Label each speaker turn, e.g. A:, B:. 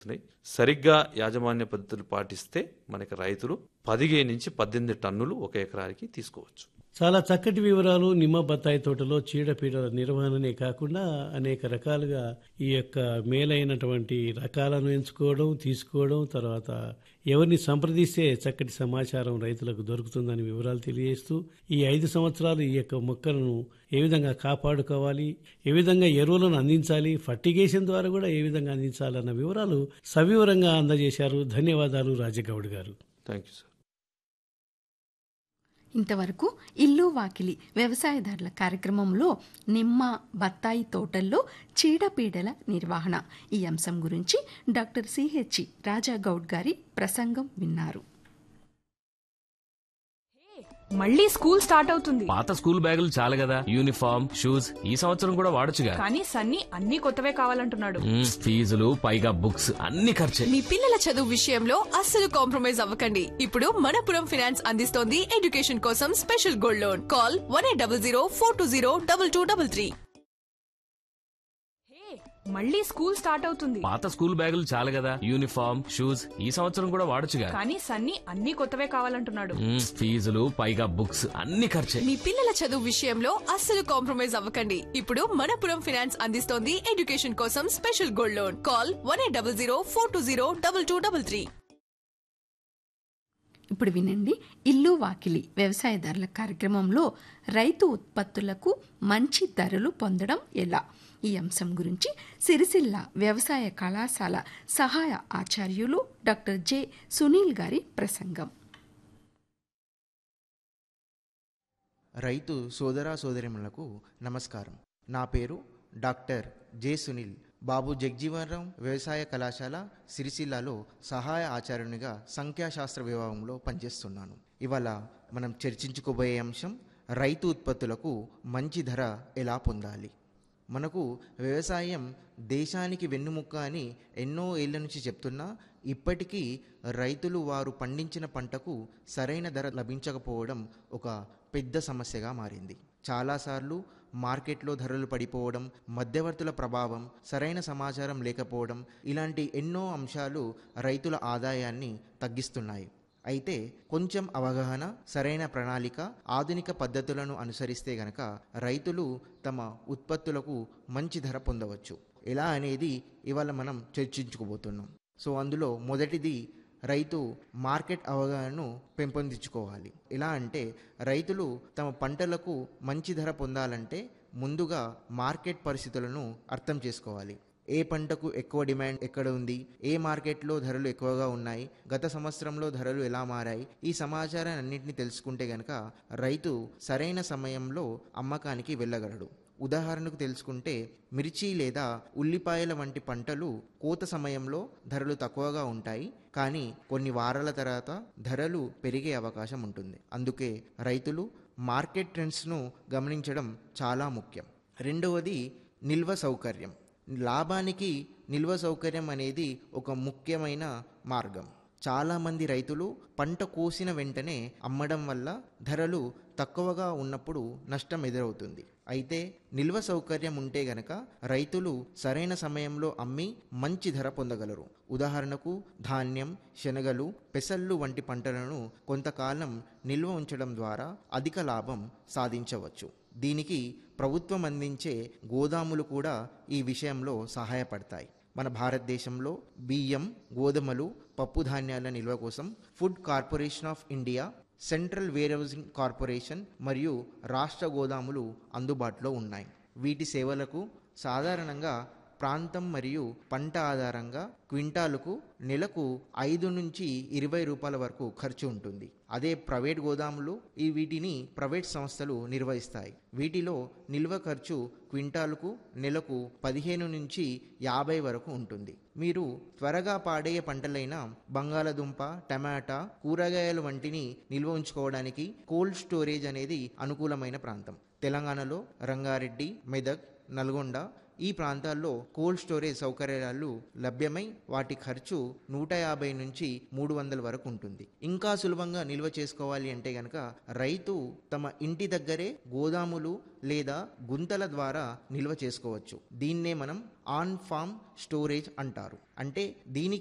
A: ఉన్నాయి. సరిగ్గా యాజమాన్య పద్ధతులు పాటిస్తే మనకి రైతులు పదిహేను నుంచి పద్దెనిమిది టన్నులు ఒక ఎకరానికి తీసుకోవచ్చు
B: చాలా చక్కటి వివరాలు నిమ్మ బత్తాయి తోటలో చీడపీడల నిర్వహణనే కాకుండా అనేక రకాలుగా ఈ యొక్క మేలైనటువంటి రకాలను ఎంచుకోవడం తీసుకోవడం తర్వాత ఎవరిని సంప్రదిస్తే చక్కటి సమాచారం రైతులకు దొరుకుతుందని వివరాలు తెలియజేస్తూ ఈ ఐదు సంవత్సరాలు ఈ యొక్క మొక్కలను ఏ విధంగా కాపాడుకోవాలి ఏ విధంగా ఎరువులను అందించాలి ఫర్టిగేషన్ ద్వారా కూడా ఏ విధంగా అందించాలన్న వివరాలు సవివరంగా అందజేశారు ధన్యవాదాలు రాజగౌడ్ గారు
A: థ్యాంక్ యూ సార్
C: ఇంతవరకు ఇల్లు వాకిలి వ్యవసాయదారుల కార్యక్రమంలో నిమ్మ బత్తాయి తోటల్లో చీడపీడల నిర్వహణ ఈ అంశం గురించి డాక్టర్ సిహెచ్ రాజాగౌడ్ గారి ప్రసంగం విన్నారు
D: మళ్ళీ స్కూల్ స్టార్ట్ అవుతుంది
E: పాత స్కూల్ బ్యాగులు చాలు కదా యూనిఫామ్ షూస్ ఈ సంవత్సరం కూడా వాడొచ్చుగా
D: కానీ సన్నీ అన్ని కొత్తవే కావాలంటున్నాడు
E: మ్మ్, ఫీజులు పైగా బుక్స్ అన్ని ఖర్చే
F: మీ పిల్లల చదువు విషయంలో అస్సలు కాంప్రమైజ్ అవ్వకండి ఇప్పుడు మనపురం ఫైనాన్స్ అందిస్తోంది ఎడ్యుకేషన్ కోసం special gold loan call one eight double zero four two zero double two double three
D: మళ్ళీ స్కూల్ స్టార్ట్ అవుతుంది
E: పాత స్కూల్ బ్యాగులు చాలు కదా యూనిఫామ్ షూస్ ఈ సంవత్సరం కూడా వాడొచ్చుగా
D: కానీ సన్నీ అన్ని కొత్తవే కావాలంటున్నాడు
E: మ్మ్, ఫీజులు పైగా బుక్స్ అన్ని ఖర్చే
F: మీ పిల్లల చదువు విషయంలో అస్సలు కాంప్రమైజ్ అవ్వకండి ఇప్పుడు మనపురం ఫైనాన్స్ అందిస్తోంది ఎడ్యుకేషన్ కోసం special gold loan call one eight double zero four two zero double two double three
C: ఇప్పుడు వినండి ఇల్లు వాకిలి వ్యవసాయదారుల కార్యక్రమంలో రైతు ఉత్పత్తులకు మంచి ధరలు పొందడం ఎలా ఈ అంశం గురించి సిరిసిల్ల వ్యవసాయ కళాశాల సహాయ ఆచార్యులు డాక్టర్ జె సునీల్ గారి ప్రసంగం
G: రైతు సోదరా సోదరిములకు నమస్కారం నా పేరు డాక్టర్ జె సునీల్ బాబు జగ్జీవనరాం వ్యవసాయ కళాశాల సిరిసిల్లాలో సహాయ ఆచార్యునిగా సంఖ్యాశాస్త్ర విభాగంలో పనిచేస్తున్నాను ఇవాళ మనం చర్చించుకోబోయే అంశం రైతు ఉత్పత్తులకు మంచి ధర ఎలా పొందాలి మనకు వ్యవసాయం దేశానికి వెన్నుముక్క అని ఎన్నో ఏళ్ల నుంచి చెప్తున్నా ఇప్పటికీ రైతులు వారు పండించిన పంటకు సరైన ధర లభించకపోవడం ఒక పెద్ద సమస్యగా మారింది చాలాసార్లు మార్కెట్లో ధరలు పడిపోవడం మధ్యవర్తుల ప్రభావం సరైన సమాచారం లేకపోవడం ఇలాంటి ఎన్నో అంశాలు రైతుల ఆదాయాన్ని తగ్గిస్తున్నాయి అయితే కొంచెం అవగాహన సరైన ప్రణాళిక ఆధునిక పద్ధతులను అనుసరిస్తే గనక రైతులు తమ ఉత్పత్తులకు మంచి ధర పొందవచ్చు ఎలా అనేది ఇవాళ మనం చర్చించుకోబోతున్నాం సో అందులో మొదటిది రైతు మార్కెట్ అవగాహనను పెంపొందించుకోవాలి ఎలా అంటే రైతులు తమ పంటలకు మంచి ధర పొందాలంటే ముందుగా మార్కెట్ పరిస్థితులను అర్థం చేసుకోవాలి ఏ పంటకు ఎక్కువ డిమాండ్ ఎక్కడ ఉంది ఏ మార్కెట్లో ధరలు ఎక్కువగా ఉన్నాయి గత సంవత్సరంలో ధరలు ఎలా మారాయి ఈ సమాచారాన్ని అన్నింటినీ తెలుసుకుంటే గనక రైతు సరైన సమయంలో అమ్మకానికి వెళ్ళగలడు ఉదాహరణకు తెలుసుకుంటే మిర్చి లేదా ఉల్లిపాయల వంటి పంటలు కోత సమయంలో ధరలు తక్కువగా ఉంటాయి కానీ కొన్ని వారాల తర్వాత ధరలు పెరిగే అవకాశం ఉంటుంది అందుకే రైతులు మార్కెట్ ట్రెండ్స్ను గమనించడం చాలా ముఖ్యం రెండవది నిల్వ సౌకర్యం లాభానికి నిల్వ సౌకర్యం అనేది ఒక ముఖ్యమైన మార్గం చాలామంది రైతులు పంట కోసిన వెంటనే అమ్మడం వల్ల ధరలు తక్కువగా ఉన్నప్పుడు నష్టం ఎదురవుతుంది అయితే నిల్వ సౌకర్యం ఉంటే గనక రైతులు సరైన సమయంలో అమ్మి మంచి ధర పొందగలరు ఉదాహరణకు ధాన్యం శనగలు పెసళ్ళు వంటి పంటలను కొంతకాలం నిల్వ ఉంచడం ద్వారా అధిక లాభం సాధించవచ్చు దీనికి ప్రభుత్వం అందించే గోదాములు కూడా ఈ విషయంలో సహాయపడతాయి మన భారతదేశంలో బియ్యం గోధుమలు పప్పు ధాన్యాల నిల్వ కోసం food corporation of India central warehousing corporation మరియు రాష్ట్ర గోదాములు అందుబాటులో ఉన్నాయి వీటి సేవలకు సాధారణంగా ప్రాంతం మరియు పంట ఆధారంగా క్వింటాలకు నెలకు ఐదు నుంచి ఇరవై రూపాయల వరకు ఖర్చు ఉంటుంది అదే ప్రైవేట్ గోదాములు ఈ వీటిని ప్రైవేట్ సంస్థలు నిర్వహిస్తాయి వీటిలో నిల్వ ఖర్చు క్వింటాలకు నెలకు పదిహేను నుంచి యాభై వరకు ఉంటుంది మీరు త్వరగా పాడయ్యే పంటలైన బంగాళదుంప టమాటా కూరగాయలు వంటిని నిల్వ ఉంచుకోవడానికి కోల్డ్ స్టోరేజ్ అనేది అనుకూలమైన ప్రాంతం తెలంగాణలో రంగారెడ్డి మెదక్ నల్గొండ ఈ ప్రాంతాల్లో కోల్డ్ స్టోరేజ్ సౌకర్యాలు లభ్యమై వాటి ఖర్చు నూట యాభై నుంచి మూడు వందల వరకు ఉంటుంది ఇంకా సులభంగా నిల్వ చేసుకోవాలి అంటే గనక రైతు తమ ఇంటి దగ్గరే గోదాములు లేదా గుంతల ద్వారా నిల్వ చేసుకోవచ్చు దీన్నే మనం ఆన్ ఫామ్ స్టోరేజ్ అంటారు అంటే దీనికి